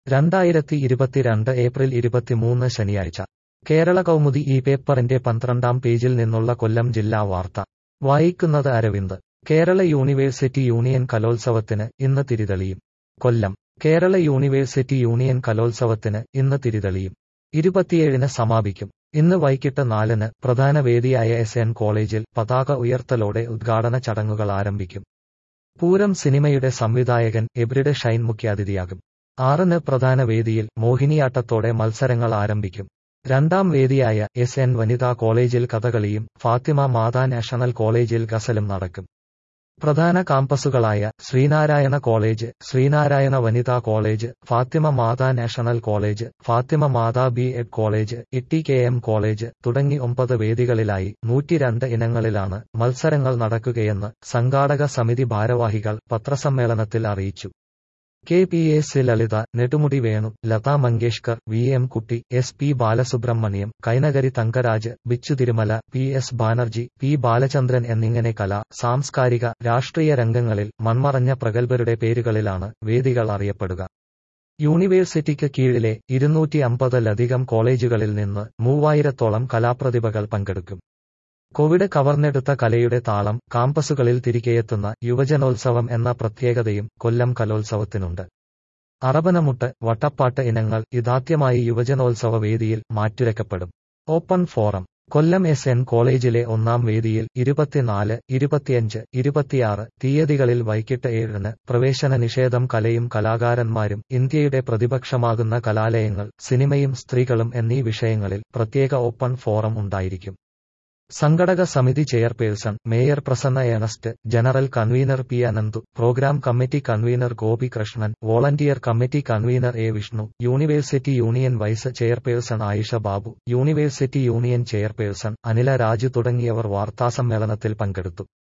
രണ്ടായിരത്തി ഇരുപത്തിരണ്ട് ഏപ്രിൽ ഇരുപത്തിമൂന്ന് ശനിയാഴ്ച കേരള കൗമുദി ഈ പേപ്പറിന്റെ പന്ത്രണ്ടാം പേജിൽ നിന്നുള്ള കൊല്ലം ജില്ലാ വാർത്ത വായിക്കുന്നത് അരവിന്ദ് കേരള യൂണിവേഴ്സിറ്റി യൂണിയൻ കലോത്സവത്തിന് ഇന്ന് തിരിതെളിയും കൊല്ലം കേരള യൂണിവേഴ്സിറ്റി യൂണിയൻ കലോത്സവത്തിന് ഇന്ന് തിരിതെളിയും ഇരുപത്തിയേഴിന് സമാപിക്കും ഇന്ന് വൈകിട്ട് നാലിന് പ്രധാന വേദിയായ എസ് എൻ കോളേജിൽ പതാക ഉയർത്തലോടെ ഉദ്ഘാടന ചടങ്ങുകൾ ആരംഭിക്കും പൂരം സിനിമയുടെ സംവിധായകൻ എബ്രിഡ് ഷൈൻ മുഖ്യാതിഥിയാകും ആറിന് പ്രധാന വേദിയിൽ മോഹിനിയാട്ടത്തോടെ മത്സരങ്ങൾ ആരംഭിക്കും രണ്ടാം വേദിയായ എസ് എൻ വനിതാ കോളേജിൽ കഥകളിയും ഫാത്തിമ മാതാ നാഷണൽ കോളേജിൽ ഗസലും നടക്കും പ്രധാന കാമ്പസുകളായ ശ്രീനാരായണ കോളേജ് ശ്രീനാരായണ വനിതാ college Fatima Mata national college Fatima Mata B Ed college Itty K M college തുടങ്ങി ഒമ്പത് വേദികളിലായി നൂറ്റിരണ്ട് ഇനങ്ങളിലാണ് മത്സരങ്ങൾ നടക്കുകയെന്ന് സംഘാടക സമിതി ഭാരവാഹികൾ പത്രസമ്മേളനത്തിൽ അറിയിച്ചു K P S Lalitha Nedumudi Venu Latha Mangeshkar V M Kutty S P Balasubrahmanyam Kainakari Thankaraj Bichu Thirumala P S Banerjee P Balachandran എന്നിങ്ങനെ കല സാംസ്കാരിക രാഷ്ട്രീയ രംഗങ്ങളിൽ മൺമറഞ്ഞ പ്രഗത്ഭരുടെ പേരുകളിലാണ് വേദികൾ അറിയപ്പെടുക യൂണിവേഴ്സിറ്റിക്ക് കീഴിലെ ഇരുന്നൂറ്റി അമ്പതിലധികം കോളേജുകളിൽ നിന്ന് മൂവായിരത്തോളം കലാപ്രതിഭകൾ പങ്കെടുക്കും കോവിഡ് കവർന്നെടുത്ത കലയുടെ താളം കാമ്പസുകളിൽ തിരികെയെത്തുന്ന യുവജനോത്സവം എന്ന പ്രത്യേകതയും കൊല്ലം കലോത്സവത്തിനുണ്ട് അറബനമുട്ട് വട്ടപ്പാട്ട് ഇനങ്ങൾ ഇതാദ്യമായി യുവജനോത്സവ വേദിയിൽ മാറ്റുരക്കപ്പെടും open forum Kollam S N കോളേജിലെ ഒന്നാം വേദിയിൽ ഇരുപത്തിനാല് ഇരുപത്തിയഞ്ച് ഇരുപത്തിയാറ് തീയതികളിൽ വൈകിട്ട് ഏഴിന് പ്രവേശന നിഷേധം കലയും കലാകാരന്മാരും ഇന്ത്യയുടെ പ്രതിപക്ഷമാകുന്ന കലാലയങ്ങൾ സിനിമയും സ്ത്രീകളും എന്നീ വിഷയങ്ങളിൽ പ്രത്യേക ഓപ്പൺ ഫോറം ഉണ്ടായിരിക്കും സംഘടക സമിതി chairperson mayor Prasanna Ernest general convener P Ananthu programme committee convener Gopi Krishnan volunteer committee convener A Vishnu university union vice chairperson Ayisha Babu university union chairperson Anila Raju തുടങ്ങിയവർ വാർത്താസമ്മേളനത്തിൽ പങ്കെടുത്തു